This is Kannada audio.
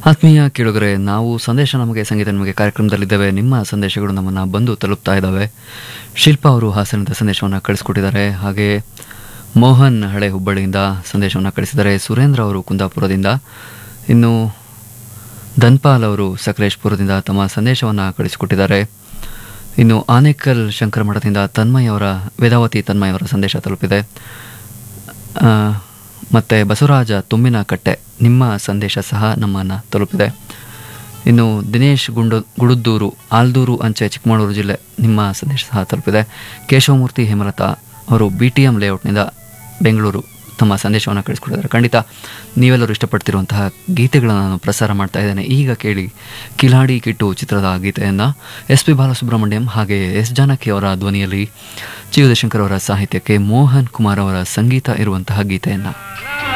ಆತ್ಮೀಯ ಕೇಳುಗರೆ ನಾವು ಸಂದೇಶ ನಮಗೆ ಸಂಗೀತ ನಮಗೆ ಕಾರ್ಯಕ್ರಮದಲ್ಲಿದ್ದೇವೆ ನಿಮ್ಮ ಸಂದೇಶಗಳು ನಮ್ಮನ್ನು ಬಂದು ತಲುಪ್ತಾ ಇದ್ದಾವೆ ಶಿಲ್ಪಾ ಅವರು ಹಾಸನದ ಸಂದೇಶವನ್ನು ಕಳಿಸ್ಕೊಟ್ಟಿದ್ದಾರೆ ಹಾಗೆ ಮೋಹನ್ ಹಳೆ ಹುಬ್ಬಳ್ಳಿಯಿಂದ ಸಂದೇಶವನ್ನು ಕಳಿಸಿದ್ದಾರೆ ಸುರೇಂದ್ರ ಅವರು ಕುಂದಾಪುರದಿಂದ ಇನ್ನು ಧನ್ಪಾಲ್ ಅವರು ಸಕಲೇಶ್ಪುರದಿಂದ ತಮ್ಮ ಸಂದೇಶವನ್ನು ಕಳಿಸಿಕೊಟ್ಟಿದ್ದಾರೆ ಇನ್ನು ಆನೇಕಲ್ ಶಂಕರ ಮಠದಿಂದ ತನ್ಮಯ್ ಅವರ ವೇದಾವತಿ ತನ್ಮಯ್ ಅವರ ಸಂದೇಶ ತಲುಪಿದೆ ಆ, ಮತ್ತೆ ಬಸವರಾಜ ತುಂಬಿನ ಕಟ್ಟೆ ನಿಮ್ಮ ಸಂದೇಶ ಸಹ ನಮ್ಮನ್ನು ತಲುಪಿದೆ ಇನ್ನು ದಿನೇಶ್ ಗುಂಡು ಗುಡುದ್ದೂರು ಆಲ್ದೂರು ಅಂಚೆ ಚಿಕ್ಕಮಗಳೂರು ಜಿಲ್ಲೆ ನಿಮ್ಮ ಸಂದೇಶ ಸಹ ತಲುಪಿದೆ ಕೇಶವಮೂರ್ತಿ ಹೇಮಲತಾ ಅವರು ಬಿ ಟಿ ಎಂ ಲೇಔಟ್ನಿಂದ ಬೆಂಗಳೂರು ತಮ್ಮ ಸಂದೇಶವನ್ನು ಕಳಿಸ್ಕೊಟ್ಟಿದ್ದಾರೆ ಖಂಡಿತ ನೀವೆಲ್ಲರೂ ಇಷ್ಟಪಡ್ತಿರುವಂತಹ ಗೀತೆಗಳನ್ನು ನಾನು ಪ್ರಸಾರ ಮಾಡ್ತಾ ಇದ್ದೇನೆ ಈಗ ಕೇಳಿ ಕಿಲಾಡಿ ಕಿಟ್ಟು ಚಿತ್ರದ ಗೀತೆಯನ್ನು ಎಸ್ ಪಿ ಬಾಲಸುಬ್ರಹ್ಮಣ್ಯಂ ಹಾಗೆ ಎಸ್ ಜಾನಕಿ ಅವರ ಧ್ವನಿಯಲ್ಲಿ ಜಿ ಉದಯಶಂಕರ್ ಅವರ ಸಾಹಿತ್ಯಕ್ಕೆ ಮೋಹನ್ ಕುಮಾರ್ ಅವರ ಸಂಗೀತ ಇರುವಂತಹ ಗೀತೆಯನ್ನು